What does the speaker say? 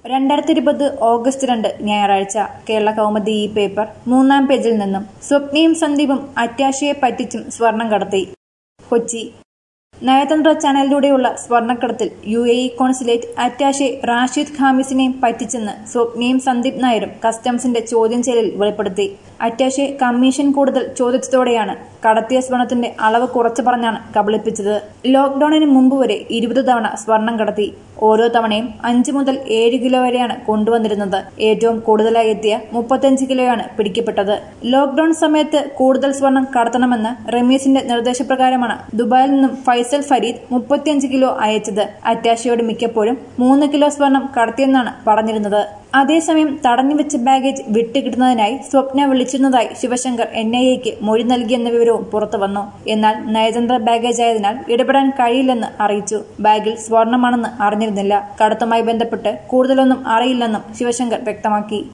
രണ്ടായിരത്തി ഇരുപത് ഓഗസ്റ്റ് രണ്ട് ഞായറാഴ്ച കേരള കൗമുദി ഈ പേപ്പർ മൂന്നാം പേജിൽ നിന്നും സ്വപ്നയും സന്ദീപും അറ്റാഷയെ പറ്റിച്ചും സ്വർണം കടത്തി കൊച്ചി നയതന്ത്ര ചാനലിലൂടെയുള്ള സ്വർണ്ണക്കടത്തിൽ U A E consulate attache Rashid ഖാമിസിനെയും പറ്റിച്ചെന്ന് സ്വപ്നയും സന്ദീപ് നായരും കസ്റ്റംസിന്റെ ചോദ്യം ചെയ്യലിൽ വെളിപ്പെടുത്തി അറ്റാഷെ കമ്മീഷൻ കൂടുതൽ ചോദിച്ചതോടെയാണ് കടത്തിയ സ്വർണത്തിന്റെ അളവ് കുറച്ചു പറഞ്ഞാണ് കബളിപ്പിച്ചത് ലോക്ഡൌണിന് മുമ്പ് വരെ ഇരുപത് തവണ സ്വർണം കടത്തി ഓരോ തവണയും അഞ്ച് മുതൽ ഏഴ് കിലോ വരെയാണ് കൊണ്ടുവന്നിരുന്നത് ഏറ്റവും കൂടുതലായി എത്തിയ മുപ്പത്തഞ്ച് കിലോയാണ് പിടിക്കപ്പെട്ടത് ലോക്ഡൌൺ സമയത്ത് കൂടുതൽ സ്വർണം കടത്തണമെന്ന് റമീസിന്റെ നിർദ്ദേശപ്രകാരമാണ് ദുബായിൽ നിന്നും ഫൈസൽ ഫരീദ് മുപ്പത്തിയഞ്ച് കിലോ അയച്ചത് അറ്റാഷയോട് മിക്കപ്പോഴും മൂന്ന് കിലോ സ്വർണം കടത്തിയെന്നാണ് പറഞ്ഞിരുന്നത് അതേസമയം തടഞ്ഞുവെച്ച ബാഗേജ് വിട്ടുകിട്ടുന്നതിനായി സ്വപ്ന വിളിച്ചിരുന്നതായി ശിവശങ്കർ എൻ ഐ എക്ക് മൊഴി നൽകിയെന്ന വിവരവും പുറത്തുവന്നു എന്നാൽ നയതന്ത്ര ബാഗേജ് ആയതിനാൽ ഇടപെടാൻ കഴിയില്ലെന്ന് അറിയിച്ചു ബാഗിൽ സ്വർണമാണെന്ന് അറിഞ്ഞിരുന്നില്ല കടത്തുമായി ബന്ധപ്പെട്ട് കൂടുതലൊന്നും അറിയില്ലെന്നും ശിവശങ്കർ വ്യക്തമാക്കി